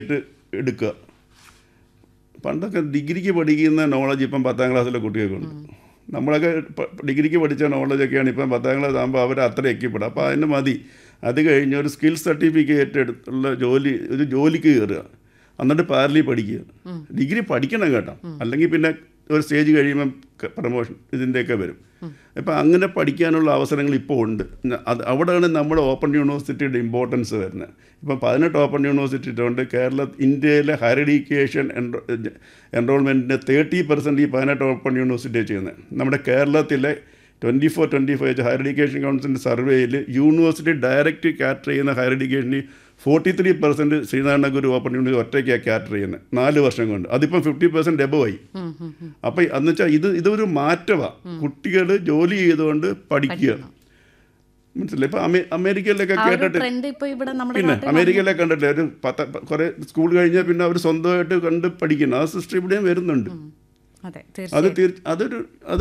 ഇട്ട് എടുക്കുക പണ്ടൊക്കെ ഡിഗ്രിക്ക് പഠിക്കുന്ന നോളജ് ഇപ്പം പത്താം ക്ലാസ്സിലെ കുട്ടികൾക്കുണ്ട് നമ്മളൊക്കെ പ- ഡിഗ്രിക്ക് പഠിച്ച നോളജൊക്കെയാണ് ഇപ്പം പത്താം ക്ലാസ് ആകുമ്പോൾ അവർ അത്ര എക്കിപ്പെടും അപ്പോൾ അതിന് മതി അത് കഴിഞ്ഞ് ഒരു സ്കിൽ സർട്ടിഫിക്കറ്റ് എടുത്തുള്ള ജോലി ഒരു ജോലിക്ക് കയറുക എന്നിട്ട് പാരലി പഠിക്കുക ഡിഗ്രി പഠിക്കണം കേട്ടോ അല്ലെങ്കിൽ പിന്നെ ഒരു സ്റ്റേജ് കഴിയുമ്പം പ്രമോഷൻ ഇതിൻ്റെയൊക്കെ വരും ഇപ്പം അങ്ങനെ പഠിക്കാനുള്ള അവസരങ്ങൾ ഇപ്പോൾ ഉണ്ട് ന- അത് അവിടെയാണ് നമ്മുടെ ഓപ്പൺ യൂണിവേഴ്സിറ്റിയുടെ ഇമ്പോർട്ടൻസ് വരുന്നത് ഇപ്പം പതിനെട്ട് ഓപ്പൺ യൂണിവേഴ്സിറ്റി ഉണ്ട് കേരള ഇന്ത്യയിലെ ഹയർ എഡ്യൂക്കേഷൻ എൻറോൾമെൻറ്റിൻ്റെ തേർട്ടി പെർസെൻറ്റ് ഈ പതിനെട്ട് ഓപ്പൺ യൂണിവേഴ്സിറ്റിയാണ് ചെയ്യുന്നത് നമ്മുടെ കേരളത്തിലെ twenty four twenty five higher education കൗൺസിലിൻ്റെ സർവേയിൽ യൂണിവേഴ്സിറ്റി ഡയറക്റ്റ് ക്യാറ്റർ ചെയ്യുന്ന ഹയർ എഡ്യൂക്കേഷനിൽ forty three percent Sreenarayana Guru open university ഒറ്റയ്ക്കാണ് ക്യാറ്റർ ചെയ്യുന്നത് നാല് വർഷം കൊണ്ട് അതിപ്പം ഫിഫ്റ്റി പെർസെൻറ്റ് എബോ ആയി അപ്പം എന്ന് വെച്ചാൽ ഇത് ഇതൊരു മാറ്റമാണ് കുട്ടികൾ ജോലി ചെയ്തുകൊണ്ട് പഠിക്കുക മനസ്സിലായി ഇപ്പം അമേ അമേരിക്കയിലൊക്കെ ആ ഒരു കേട്ടിട്ട് ട്രെൻഡ് ഇപ്പൊ ഇവിടെ നമ്മുടെ പിന്നെ നാട്ടിൽ അമേരിക്കയിലെ കണ്ടിട്ടില്ലേ ഒരു പത്ത് കുറേ സ്കൂൾ കഴിഞ്ഞാൽ പിന്നെ അവർ സ്വന്തമായിട്ട് കണ്ട് പഠിക്കുന്നു ആ സിസ്റ്റം ഇവിടെയും വരുന്നുണ്ട് അതെ അത് തീർച്ചയായും തീർ അതൊരു അത്